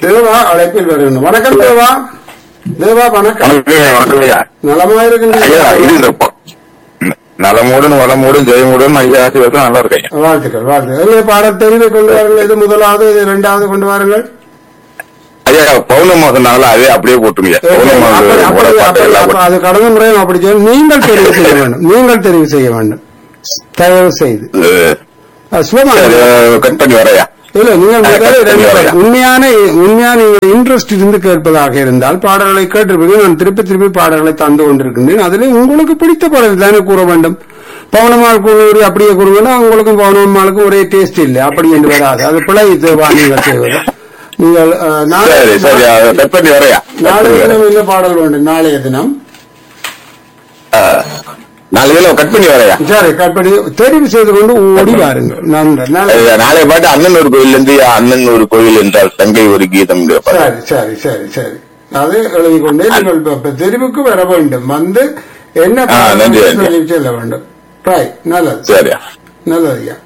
தேவா அழைப்பில் வருகின்றோம் வணக்கம் தேவா தேவா வணக்கம் வணக்கம் வணக்கம் ஐயா நலமா ஐயா இது இருக்கின்றீர்கள் இந்த ப- ந- நலமோடும் வளமோடும் ஜெயமோடும் ஐயா ஆசீர்வாதம் நல்லா இருக்கு ஐயா வாழ்த்துக்கள் வாழ்த்துக்கள் எங்கே பாடல் தெரிவை கொண்டு வாருங்கள் இது முதலாவது இது இரண்டாவது கொண்டு வாருங்கள் ஐயா பௌர்ணமி மாசம்னால அதே அப்படியே போட்டுங்க பௌர்ணமி அப்படி- மாசம் அப்படி- பாட்டு அப்படி- எல்லாம் அப்ப அது கடந்த முறையும் அப்படி செய்யும் நீங்கள் தெரிவு செய்ய வேண்டும் நீங்கள் தெரிவு செய்ய வேண்டும் தயவு செய்து போட்டு. அது சுலமா சரி, கட் பண்ணி வரையா இல்ல நீங்கள் அது முதல்ல கட் பண்ணி ரெண்டு வரையா? பாடல். உண்மையான உண்மையான நீங்கள் இன்ட்ரெஸ்ட் இருந்து கேட்பதாக இருந்தால் பாடல்களை கேட்டிருப்பீங்க நான் திருப்பி திருப்பி பாடல்களை தந்து கொண்டிருக்கின்றேன் அதில் உங்களுக்கு பிடித்த பாடல் தானே கூற வேண்டும் பவுனமாள் கூறி அப்படியே கூறுங்கன்னா உங்களுக்கும் பவுனம்மாளுக்கும் ஒரே டேஸ்ட் இல்லை அப்படி என்று வராது அது பிழை தேவா நீங்கள் செய்வது நீங்கள் அஹ், நாளை சரி சரி அதை கட் பண்ணி வரையா நாளைய தினம் என்ன பாடல் வேண்டும் நாளைய தினம் நாலு கிலோ கட் பண்ணி வரையா சரி கற்பனை தெரிவு செய்து கொண்டு ஓடி வாருங்கள் நன்றி நாளை ஐயா, நாளைய பாட்டு அண்ணன் ஒரு கோயில் இருந்து அண்ணன் ஒரு கோயில் என்றால் தங்கை ஒரு கீதம் இந்த பாட்டு. சரி சரி சரி சரி அது எழுதி கொண்டே நீங்கள் இப்ப- இப்ப தெரிவுக்கு வர வேண்டும் வந்து என்ன ஆ, நன்றி, பாடல் நன்றி. சொல்லி செல்ல வேண்டும் ரைட் நல்லது சரியா நல்லது ஐயா